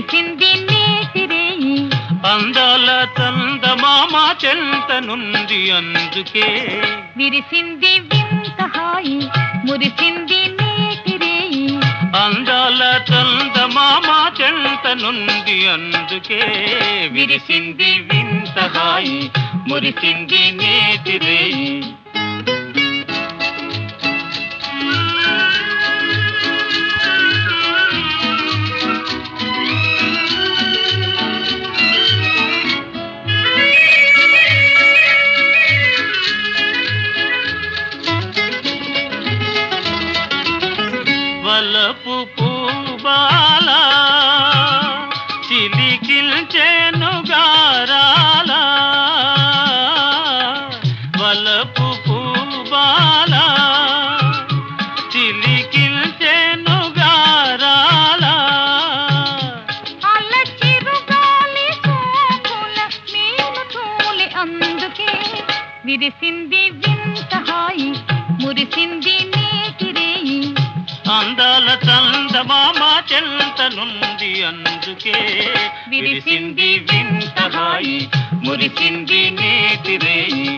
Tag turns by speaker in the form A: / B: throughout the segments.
A: విరిసింది నేతిరేయి
B: అందాల చందమామ చెంత నుండి అందుకే
A: విరిసింది వింత హాయి మురిసింది నేతిరేయి
B: అందాల చందమామ చెంత నుండి అందుకే విరిసింది వింత హాయి మురిసింది నేతిరేయి వలపు పూబాల చిలికిల్చెను గారాల వలపు పూబాల చిలికిల్చెను గారాల
A: అల్ల చిరుగాలి సోకుల మేలు తోలి అందుకే విరిసింది వింత హాయి మురిసింది నేతిరేయి
B: అందాల చందమామ చెంత నుండి అందుకే విరిసింది వింత హాయి మురిసింది నేతిరేయి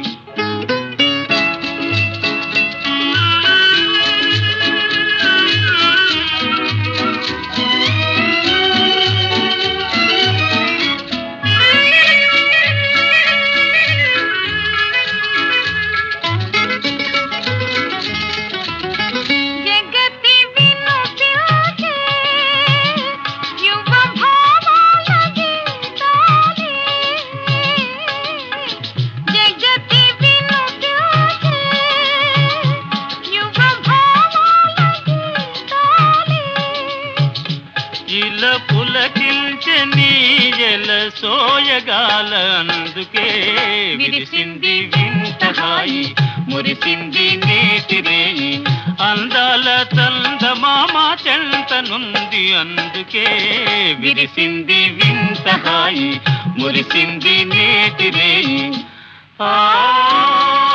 A: జగతి వినుతికే యువ భావాల గీతాలే జగతి వినుతికే యువ భావాల గీతాలే
B: ఇల పులకిల్చె నీయల సోయగాల అందుకే విరిసింది వింత హాయి మురిసింది నేతిరేయి అందాల చందమామ చెంత నుండి అందుకే విరిసింది వింత హాయి మురిసింది నేతిరేయి ఆ